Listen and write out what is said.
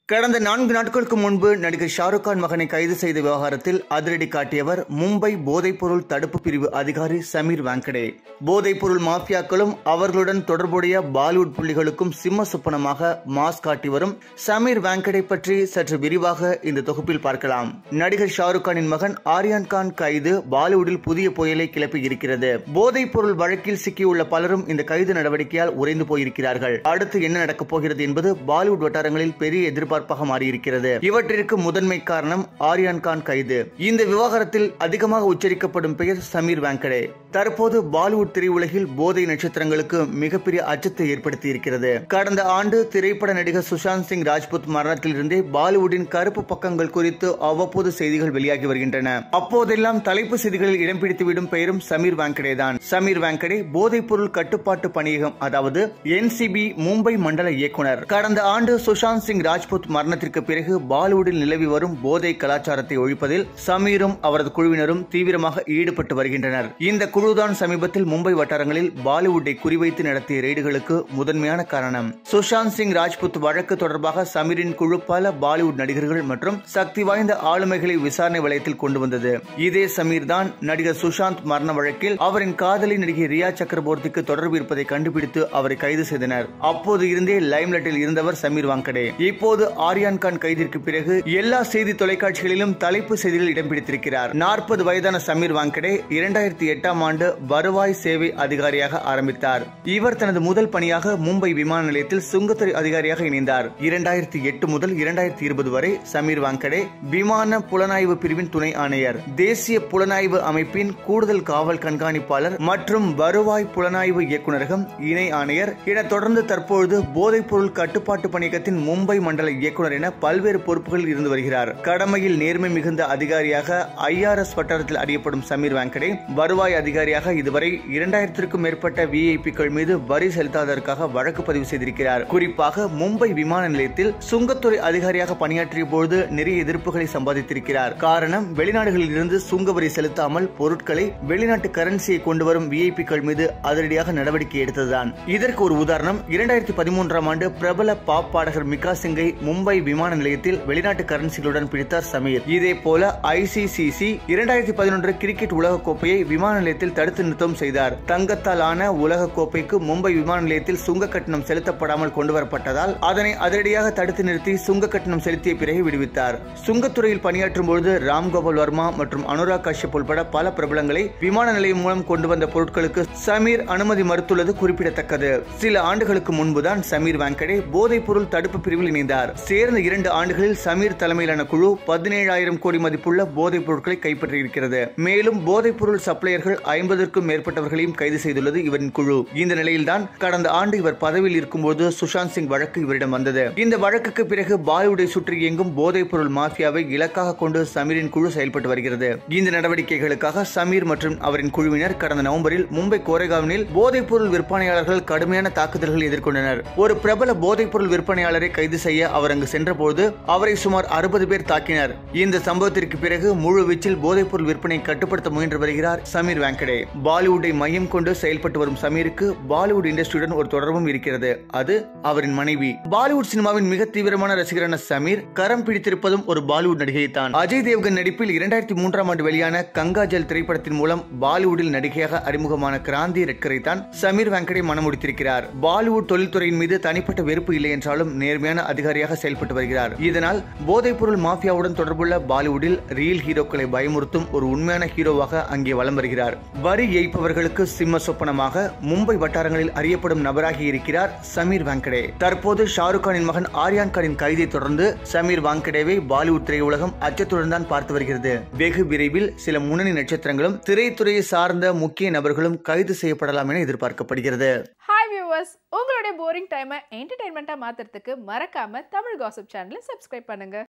கடந்த நான்கு நாட்களுக்கு முன்பு நடிகர் ஷாருக் கான் மகனை கைது செய்த விவகாரத்தில் அதிரடி காட்டியவர் மும்பை போதைப்பொருள் தடுப்பு பிரிவு அதிகாரி சமீர் வாங்கடே போதைப்பொருள் மாஃபியாக்களும் அவர்களுடன் தொடர்புடைய பாலிவுட் புள்ளிகளுக்கும் சிம்ம சுப்பனமாக மாஸ் காட்டி வரும் சமீர் வாங்கடே பற்றி சற்று விரிவாக இந்த தொகுப்பில் பார்க்கலாம் நடிகர் ஷாருக் கானின் மகன் ஆர்யான் கான் கைது பாலிவுட்டில் புதிய புயலை கிளப்பி இருக்கிறது போதைப்பொருள் வழக்கில் சிக்கியுள்ள பலரும் இந்த கைது நடவடிக்கையால் உறைந்து போயிருக்கிறார்கள் அடுத்து என்ன நடக்கப் போகிறது என்பது பாலிவுட் வட்டாரங்களில் பெரிய எதிர்பார்ப்பாக மாறியிருக்கிறது இவற்றிற்கு முதன்மை காரணம் ஆர்யான் கான் கைது இந்த விவகாரத்தில் அதிகமாக உச்சரிக்கப்படும் பெயர் சமீர் வாங்கடே தற்போது பாலிவுட் திரையுலகில் போதை நட்சத்திரங்களுக்கு மிகப்பெரிய அச்சத்தை ஏற்படுத்தி இருக்கிறது கடந்த ஆண்டு திரைப்பட நடிகர் சுஷாந்த் சிங் ராஜ்புத் மரணத்தில் இருந்தே பாலிவுட்டின் கருப்பு பக்கங்கள் குறித்து அவ்வப்போது செய்திகள் வெளியாகி வருகின்றன அப்போதெல்லாம் தலைப்பு செய்திகளில் இடம் பிடித்துவிடும் பெயரும் சமீர் வாங்கடே தான் சமீர் வாங்கடே போதைப் பொருள் கட்டுப்பாட்டு பணியகம் அதாவது என்சிபி மும்பை மண்டல இயக்குனர் கடந்த ஆண்டு சுஷாந்த் சிங் ராஜ்புத் மரணத்திற்கு பிறகு பாலிவுட்டில் நிலவி வரும் போதை கலாச்சாரத்தை ஒழிப்பதில் சமீரும் அவரது குழுவினரும் தீவிரமாக ஈடுபட்டு வருகின்றனர் இந்த குழுதான் சமீபத்தில் மும்பை வட்டாரங்களில் பாலிவுட்டை குறிவைத்து நடத்திய ரெய்டுகளுக்கு முதன்மையான காரணம் சுஷாந்த் சிங் ராஜ்புத் வழக்கு தொடர்பாக சமீரின் குழு பல பாலிவுட் நடிகர்கள் மற்றும் சக்தி வாய்ந்த ஆளுமைகளை விசாரணை வளையத்தில் கொண்டு வந்தது இதே சமீர் தான் நடிகர் சுஷாந்த் மரண வழக்கில் அவரின் காதலி நடிகை ரியா சக்கரவர்த்திக்கு தொடர்பு இருப்பதை கண்டுபிடித்து அவரை கைது செய்தனர் அப்போது இருந்தே லைம்லைட்டில் இருந்தவர் சமீர் வாங்கடே இப்போது ஆர்யான் கான் கைதிற்கு பிறகு எல்லா செய்தி தொலைக்காட்சிகளிலும் தலைப்பு செய்திகள் இடம் பிடித்திருக்கிறார் நாற்பது வயதான சமீர் வாங்கடே இரண்டாயிரத்தி எட்டாம் ஆண்டு வருவாய் சேவை அதிகாரியாக ஆரம்பித்தார் இவர் தனது முதல் பணியாக மும்பை விமான நிலையத்தில் சுங்கத்துறை அதிகாரியாக இணைந்தார் இரண்டாயிரத்தி எட்டு முதல் இரண்டாயிரத்தி இருபது வரை சமீர் வாங்கடே விமான புலனாய்வு பிரிவின் துணை ஆணையர் தேசிய புலனாய்வு அமைப்பின் கூடுதல் காவல் கண்காணிப்பாளர் மற்றும் வருவாய் புலனாய்வு இயக்குநரகம் இணை ஆணையர் என தொடர்ந்து தற்பொழுது போதைப் பொருள் கட்டுப்பாட்டு பணியகத்தின் மும்பை மண்டல இயக்குனர் என பல்வேறு பொறுப்புகளில் இருந்து வருகிறார் கடமையில் நேர்மை மிகுந்த அதிகாரியாக ஐஆர்எஸ் வட்டாரத்தில் அறியப்படும் சமீர் வாங்கடே வருவாய் அதிகாரியாக இதுவரை இரண்டாயிரத்திற்கும் மேற்பட்ட விஐபிக்கள் மீது வரி செலுத்தாததற்காக வழக்கு பதிவு செய்திருக்கிறார் குறிப்பாக மும்பை விமான நிலையத்தில் சுங்கத்துறை அதிகாரியாக பணியாற்றிய போது நிறைய எதிர்ப்புகளை சம்பாதித்திருக்கிறார் காரணம் வெளிநாடுகளில் இருந்து சுங்க வரி செலுத்தாமல் பொருட்களை வெளிநாட்டு கரன்சியை கொண்டு வரும் விஐபிக்கள் மீது அதிரடியாக நடவடிக்கை எடுத்ததுதான் இதற்கு ஒரு உதாரணம் இரண்டாயிரத்தி பதிமூன்றாம் ஆண்டு பிரபல பாப் பாடகர் மிகா சிங்கை மும்பை விமான நிலையத்தில் வெளிநாட்டு கரன்சிகளுடன் பிடித்தார் சமீர் இதே போல ஐசிசிசி இரண்டாயிரத்தி பதினொன்று கிரிக்கெட் உலக கோப்பையை விமான நிலையத்தில் தடுத்து நிறுத்தம் செய்தார் தங்கத்தால் ஆன உலக கோப்பைக்கு மும்பை விமான நிலையத்தில் சுங்க கட்டணம் செலுத்தப்படாமல் கொண்டு வரப்பட்டதால் அதனை அதிரடியாக தடுத்து நிறுத்தி சுங்க கட்டணம் செலுத்திய பிறகு விடுவித்தார் சுங்கத்துறையில் பணியாற்றும் பொழுது ராம்கோபால் வர்மா மற்றும் அனுராக் கஷ்யப் உட்பட பல பிரபலங்களை விமான நிலையம் மூலம் கொண்டு வந்த பொருட்களுக்கு சமீர் அனுமதி மறுத்துள்ளது குறிப்பிடத்தக்கது சில ஆண்டுகளுக்கு முன்புதான் சமீர் வாங்கடே போதைப் பொருள் தடுப்பு பிரிவில் இணைந்தார் சேர்ந்த இரண்டு ஆண்டுகளில் சமீர் தலைமையிலான குழு பதினேழாயிரம் கோடி மதிப்புள்ள போதைப் பொருட்களை கைப்பற்றியிருக்கிறது மேலும் போதைப் பொருள் சப்ளையர்கள் ஐம்பதற்கும் மேற்பட்டவர்களையும் கைது செய்துள்ளது இவரின் குழு இந்த நிலையில்தான் கடந்த ஆண்டு இவர் பதவியில் இருக்கும்போது சுஷாந்த் சிங் வழக்கு இவரிடம் வந்தது இந்த வழக்குக்கு பிறகு பாலிவுட்டை சுற்றி இயங்கும் போதைப் பொருள் மாஃபியாவை இலக்காக கொண்டு சமீரின் குழு செயல்பட்டு வருகிறது இந்த நடவடிக்கைகளுக்காக சமீர் மற்றும் அவரின் குழுவினர் கடந்த நவம்பரில் மும்பை கோரேகாவனில் போதைப் பொருள் விற்பனையாளர்கள் கடுமையான தாக்குதல்களை எதிர்கொண்டனர் ஒரு பிரபல போதைப் பொருள் விற்பனையாளரை கைது செய்ய அவர் அங்கு சென்றபோது அவரை சுமார் அறுபது பேர் தாக்கினர் இந்த சம்பவத்திற்கு பிறகு முழு வீச்சில் போதைப் பொருள் விற்பனை கட்டுப்படுத்த முயன்று வருகிறார் சமீர் வாங்கடே பாலிவுட்டை மையம் கொண்டு செயல்பட்டு வரும் சமீருக்கு பாலிவுட் இண்டஸ்ட்ரியுடன் ஒரு தொடர்பும் இருக்கிறது அது அவரின் மனைவி பாலிவுட் சினிமாவின் மிக தீவிரமான ரசிகரான சமீர் கரம் பிடித்திருப்பதும் ஒரு பாலிவுட் நடிகை தான் அஜய் தேவ்கன் நடிப்பில் இரண்டாயிரத்தி மூன்றாம் ஆண்டு வெளியான கங்காஜல் திரைப்படத்தின் மூலம் பாலிவுட்டில் நடிகையாக அறிமுகமான கிராந்தி ரெட்கரை தான் சமீர் வாங்கடே மனமுடித்திருக்கிறார் பாலிவுட் தொழில்துறையின் மீது தனிப்பட்ட வெறுப்பு இல்லை என்றாலும் நேர்மையான அதிகாரியாக செயல்பட்டு வருகிறார் இதனால் போதைப் பொருள் மாஃபியாவுடன் தொடர்புள்ள பாலிவுட்டில் ரியல் ஹீரோக்களை பயமுறுத்தும் ஒரு உண்மையான ஹீரோவாக அங்கே வலம் வருகிறார் வரி ஏய்ப்பவர்களுக்கு சிம்ம சொப்பனமாக மும்பை வட்டாரங்களில் அறியப்படும் நபராகி இருக்கிறார் சமீர் வாங்கடே தற்போது ஷாருக் கானின் மகன் ஆர்யான் கானின் கைதை தொடர்ந்து சமீர் வாங்கடேவை பாலிவுட் திரையுலகம் அச்சத்துடன் தான் பார்த்து வருகிறது வெகு விரைவில் சில முன்னணி நட்சத்திரங்களும் திரைத்துறையை சார்ந்த முக்கிய நபர்களும் கைது செய்யப்படலாம் என எதிர்பார்க்கப்படுகிறது ஹாய் வியூவர்ஸ் உங்களுடைய போரிங் டைமை என்டர்டைன்மெண்ட்டாக மாற்றுறதுக்கு மறக்காம தமிழ் காசிப் சேனலை சப்ஸ்கிரைப் பண்ணுங்க